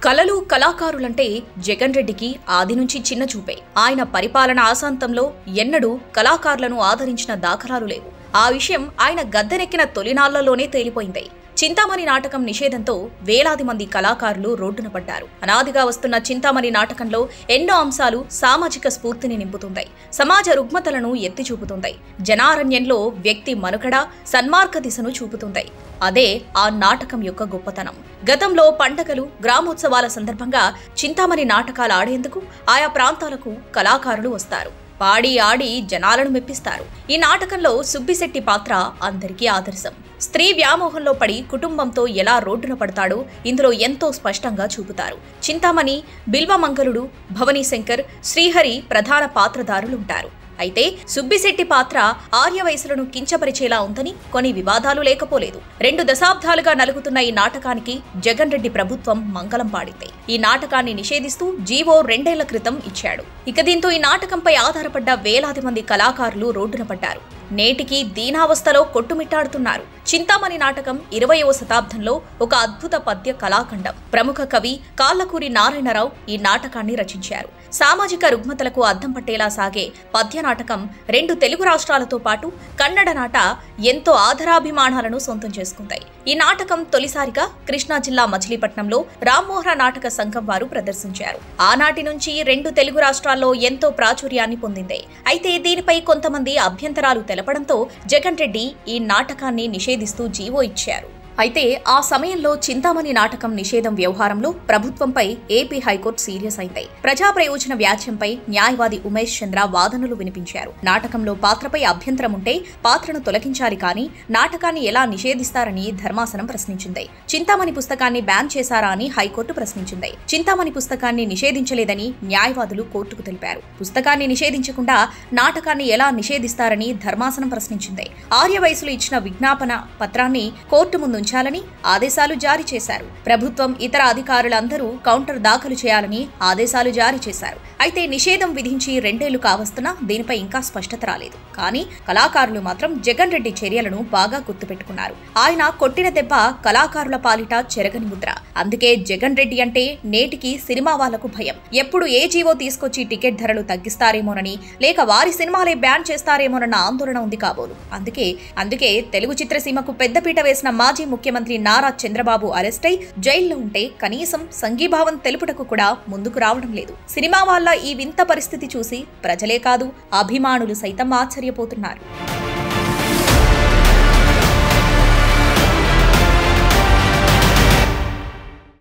కళలు కళాకారులంటే జగన్ రెడ్డికి ఆది నుంచి చిన్న చూపే ఆయన పరిపాలన ఆశాంతంలో ఎన్నడూ కళాకారులను ఆదరించిన దాఖలాలు లేవు ఆ విషయం ఆయన గద్దెనెక్కిన తొలినాళ్లలోనే తేలిపోయింది చింతామణి నాటకం నిషేధంతో వేలాది మంది కళాకారులు రోడ్డున పడ్డారు అనాదిగా వస్తున్న చింతామణి నాటకంలో ఎన్నో అంశాలు సామాజిక స్ఫూర్తిని నింపుతుంటాయి సమాజ రుగ్మతలను ఎత్తి చూపుతుంటాయి జనారణ్యంలో వ్యక్తి మనుకడ సన్మార్గ దిశను చూపుతుంటాయి అదే ఆ నాటకం యొక్క గొప్పతనం గతంలో పండగలు గ్రామోత్సవాల సందర్భంగా చింతామణి నాటకాలు ఆడేందుకు ఆయా ప్రాంతాలకు కళాకారులు వస్తారు పాడి ఆడి జనాలను మెప్పిస్తారు ఈ నాటకంలో సుబ్బిశెట్టి పాత్ర అందరికీ ఆదర్శం స్త్రీ వ్యామోహంలో పడి కుటుంబంతో ఎలా రోడ్డున పడతాడో ఇందులో ఎంతో స్పష్టంగా చూపుతారు చింతామణి బిల్వమంగళుడు భవనీ శంకర్ శ్రీహరి ప్రధాన పాత్రధారులుంటారు అయితే సుబ్బిశెట్టి పాత్ర ఆర్య వయసులను కించపరిచేలా ఉందని కొన్ని వివాదాలు లేకపోలేదు రెండు దశాబ్దాలుగా నలుగుతున్న ఈ నాటకానికి జగన్ రెడ్డి ప్రభుత్వం మంగళం పాడింది ఈ నాటకాన్ని నిషేధిస్తూ జీవో రెండేళ్ల క్రితం ఇచ్చాడు ఇక దీంతో ఈ నాటకంపై ఆధారపడ్డ వేలాది మంది కళాకారులు రోడ్డున పడ్డారు నేటికి దీనావస్థలో కొట్టుమిట్టాడుతున్నారు చింతామణి నాటకం ఇరవయవ శతాబ్దంలో ఒక అద్భుత పద్య కళాఖండం ప్రముఖ కవి కాళ్ళకూరి నారాయణరావు ఈ నాటకాన్ని రచించారు సామాజిక రుగ్మతలకు అద్దం పట్టేలా సాగే పద్య నాటకం రెండు తెలుగు రాష్ట్రాలతో పాటు కన్నడ నాట ఎంతో ఆదరాభిమానాలను సొంతం చేసుకుంటాయి ఈ నాటకం తొలిసారిగా కృష్ణా జిల్లా మచిలీపట్నంలో రామ్మోహన నాటక సంఘం వారు ప్రదర్శించారు ఆనాటి నుంచి రెండు తెలుగు రాష్ట్రాల్లో ఎంతో ప్రాచుర్యాన్ని పొందింది అయితే దీనిపై కొంతమంది అభ్యంతరాలు తెలపడంతో జగన్ రెడ్డి ఈ నాటకాన్ని నిషేధిస్తూ జీవో ఇచ్చారు అయితే ఆ సమయంలో చింతామణి నాటకం నిషేధం వ్యవహారంలో ప్రభుత్వంపై ఏపీ హైకోర్టు సీరియస్ అయింది ప్రజా ప్రయోజన వ్యాజ్యంపై న్యాయవాది ఉమేష్ చంద్ర వాదనలు వినిపించారు నాటకంలో పాత్రపై అభ్యంతరం ఉంటే పాత్రను తొలగించాలి కానీ నాటకాన్ని ఎలా నిషేధిస్తారని ధర్మాసనం ప్రశ్నించింది చింతామణి పుస్తకాన్ని బ్యాన్ చేశారా అని హైకోర్టు ప్రశ్నించింది చింతామణి పుస్తకాన్ని నిషేధించలేదని న్యాయవాదులు కోర్టుకు తెలిపారు పుస్తకాన్ని నిషేధించకుండా నాటకాన్ని ఎలా నిషేధిస్తారని ధర్మాసనం ప్రశ్నించింది ఆర్య వయసులు ఇచ్చిన విజ్ఞాపన పత్రాన్ని కోర్టు ముందు ఉంచాలని ఆదేశాలు జారీ చేశారు ప్రభుత్వం ఇతర అధికారులందరూ కౌంటర్ దాఖలు చేయాలని ఆదేశాలు జారీ చేశారు అయితే నిషేధం విధించి రెండేళ్లు కావస్తున్నా దీనిపై ఇంకా స్పష్టత రాలేదు కానీ కళాకారులు మాత్రం జగన్ రెడ్డి చర్యలను బాగా గుర్తుపెట్టుకున్నారు ఆయన కొట్టిన దెబ్బ కళాకారుల పాలిట చెరగని ముద్ర అందుకే జగన్ రెడ్డి అంటే నేటికి సినిమా వాళ్లకు భయం ఎప్పుడు ఏ జీవో తీసుకొచ్చి టికెట్ ధరలు తగ్గిస్తారేమోనని లేక వారి సినిమాలే బ్యాన్ చేస్తారేమోనన్న ఆందోళన ఉంది కాబోలు అందుకే అందుకే తెలుగు చిత్రసీమకు పెద్దపీట వేసిన మాజీ ముఖ్యమంత్రి నారా చంద్రబాబు అరెస్టై జైల్లో ఉంటే కనీసం సంఘీభావం తెలుపుటకు కూడా ముందుకు రావడం లేదు సినిమా వాళ్ళ ఈ వింత పరిస్థితి చూసి ప్రజలే కాదు అభిమానులు సైతం ఆశ్చర్యపోతున్నారు